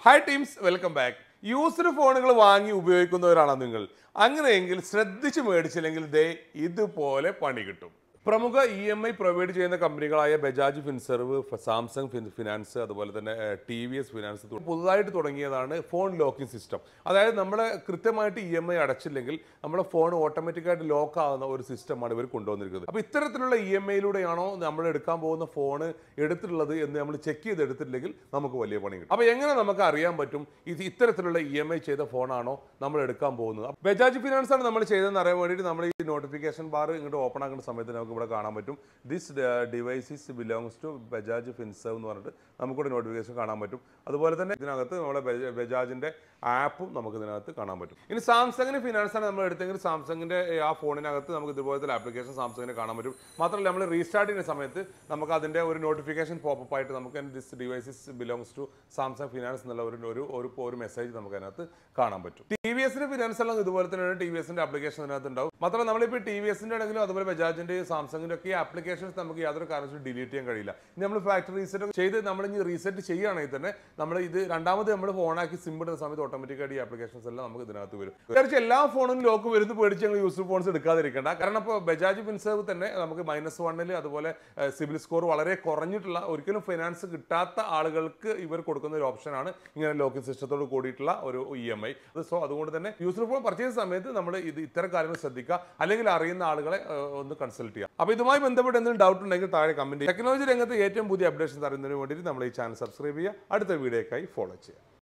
hi teams welcome back used ഫോണുകൾ വാങ്ങി ഉപയോഗിക്കുന്നവരാണോ നിങ്ങൾ അങ്ങനെയെങ്കിൽ ശ്രദ്ധിച്ച് മേടിച്ചില്ലെങ്കിൽ ദേ ഇതുപോലെ പണി കിട്ടും പ്രമുഖ ഇ എം ഐ പ്രൊവൈഡ് ചെയ്യുന്ന കമ്പനികളായ ബജാജ് ഫിൻസർവ് ഫ- സാംസങ് ഫിൻ ഫിനാൻസ് അതുപോലെ തന്നെ ടി വി എസ് ഫിനാൻസ് തു- പുതുതായിട്ട് തുടങ്ങിയതാണ് ഫോൺ ലോക്കിംഗ് സിസ്റ്റം അതായത് നമ്മൾ കൃത്യമായിട്ട് ഇ എം ഐ അടച്ചില്ലെങ്കിൽ നമ്മുടെ ഫോൺ ഓട്ടോമാറ്റിക്കായിട്ട് ലോക്ക് ആകുന്ന ഒരു സിസ്റ്റമാണ് ഇവർ കൊണ്ടുവന്നിരിക്കുന്നത് അപ്പോൾ ഇത്തരത്തിലുള്ള ഇ എം ഐയിലൂടെയാണോ നമ്മൾ എടുക്കാൻ പോകുന്ന ഫോൺ എടുത്തിട്ടുള്ളത് എന്ന് നമ്മൾ ചെക്ക് ചെയ്ത് എടുത്തിട്ടില്ലെങ്കിൽ നമുക്ക് വലിയ പണി കിട്ടും അപ്പോൾ എങ്ങനെ നമുക്ക് അറിയാൻ പറ്റും ഇത് ഇത്തരത്തിലുള്ള ഇ എം ഐ ചെയ്ത ഫോണാണോ നമ്മൾ എടുക്കാൻ പോകുന്നത് അപ്പൊ ബജാജ് ഫിനാൻസ് ആണ് നമ്മൾ ചെയ്തതെന്ന് അറിയാൻ വേണ്ടിയിട്ട് നമ്മൾ ഈ നോട്ടിഫിക്കേഷൻ ബാർ ഇങ്ങോട്ട് ഓപ്പൺ ആക്കുന്ന സമയത്ത് നമുക്ക് ഇവിടെ കാണാൻ പറ്റും this devices belongs to Bajaj Finserv എന്ന് പറഞ്ഞിട്ട് നമുക്കിവിടെ നോട്ടിഫിക്കേഷൻ കാണാൻ പറ്റും അതുപോലെ തന്നെ ഇതിനകത്ത് നമ്മളെ ബജ- ബജാജിന്റെ ആപ്പും നമുക്ക് ഇതിനകത്ത് കാണാൻ പറ്റും ഇനി സാംസങ്ങിന് ഫിനാൻസ് ആണ് നമ്മൾ എടുത്തെങ്കിൽ സാംസങ്ങിന്റെ ആ ഫോണിനകത്ത് നമുക്ക് ഇതുപോലത്തെ ആപ്ലിക്കേഷൻ സാംസങ്ങിന് കാണാൻ പറ്റും മാത്രമല്ല നമ്മൾ റീസ്റ്റാർട്ട് ചെയ്യുന്ന സമയത്ത് നമുക്ക് അതിന്റെ ഒരു നോട്ടിഫിക്കേഷൻ പോപ്പ് ആയിട്ട് നമുക്ക് this devices belongs to Samsung finance എന്നുള്ള ഒരു ഒരു ഒരു ഒരു മെസ്സേജ് നമുക്ക് അതിനകത്ത് കാണാൻ പറ്റും ടി വി എസിന്റെ ഫിനാൻസ് എല്ലാം ഇതുപോലെ തന്നെയാണ് ടി വി എസിന്റെ ആപ്ലിക്കേഷൻ അതിനകത്ത് ഉണ്ടാവും മാത്രമല്ല നമ്മളിപ്പോൾ ടി വി എസിന്റെ ആണെങ്കിലും അതുപോലെ ബജാജിന്റെ സാംസങ്ങിന്റെ ഒക്കെ ഈ ആപ്ലിക്കേഷൻസ് നമുക്ക് യാതൊരു കാരണവശാലും ഡിലീറ്റ് ചെയ്യാൻ കഴിയില്ല ഇനി നമ്മൾ ഫാക്ടറി റീസെറ്റ് ചെയ്ത് നമ്മൾ ഇനി റീസെറ്റ് ചെയ്യുകയാണെങ്കിൽ തന്നെ നമ്മൾ ഇത് രണ്ടാമത് നമ്മൾ ഫോണാക്കി സിം ഇടുന്ന സമയത്ത് ഓട്ടോമാറ്റിക്കായിട്ട് ഈ ആപ്ലിക്കേഷൻസ് എല്ലാം നമുക്ക് ഇതിനകത്ത് വരും വിചാരിച്ച് എല്ലാ ഫോണും ലോക്ക് വരുന്നു പേടിച്ച് ഞങ്ങൾ യൂസർ ഫോൺസ് എടുക്കാതിരിക്കേണ്ട കാരണം ഇപ്പോൾ ബജാജ് ഫിൻസർവ് തന്നെ നമുക്ക് മൈനസ് വണ്ണിൽ അതുപോലെ സിവിൽ സ്കോർ വളരെ കുറഞ്ഞിട്ടുള്ള ഒരിക്കലും ഫിനാൻസ് കിട്ടാത്ത ആളുകൾക്ക് ഇവർ കൊടുക്കുന്ന ഒരു ഓപ്ഷനാണ് ഇങ്ങനെ ലോക്കിംഗ് സിസ്റ്റത്തോട് കൂടിയിട്ടുള്ള ഒരു ഇ എം ഐ സോ അതുകൊണ്ട് തന്നെ യൂസർ ഫോൺ പർച്ചേസ് സമയത്ത് നമ്മൾ ഇത് ഇത്തരം കാര്യങ്ങൾ ശ്രദ്ധിക്കുക അല്ലെങ്കിൽ അറിയുന്ന ആളുകളെ ഏഹ്, ഒന്ന് കൺസൾട്ട് ചെയ്യുക അപ്പോൾ ഇതുമായി ബന്ധപ്പെട്ട് എന്തെങ്കിലും ഡൗട്ട് ഉണ്ടെങ്കിൽ താഴെ കമന്റ് ടെക്നോളജി രംഗത്ത് ഏറ്റവും പുതിയ അപ്ഡേഷൻസ് അറിയുന്നതിന് വേണ്ടിയിട്ട് നമ്മൾ ഈ ചാനൽ സബ്സ്ക്രൈബ് ചെയ്യുക അടുത്ത വീഡിയോക്കായി ഫോളോ ചെയ്യുക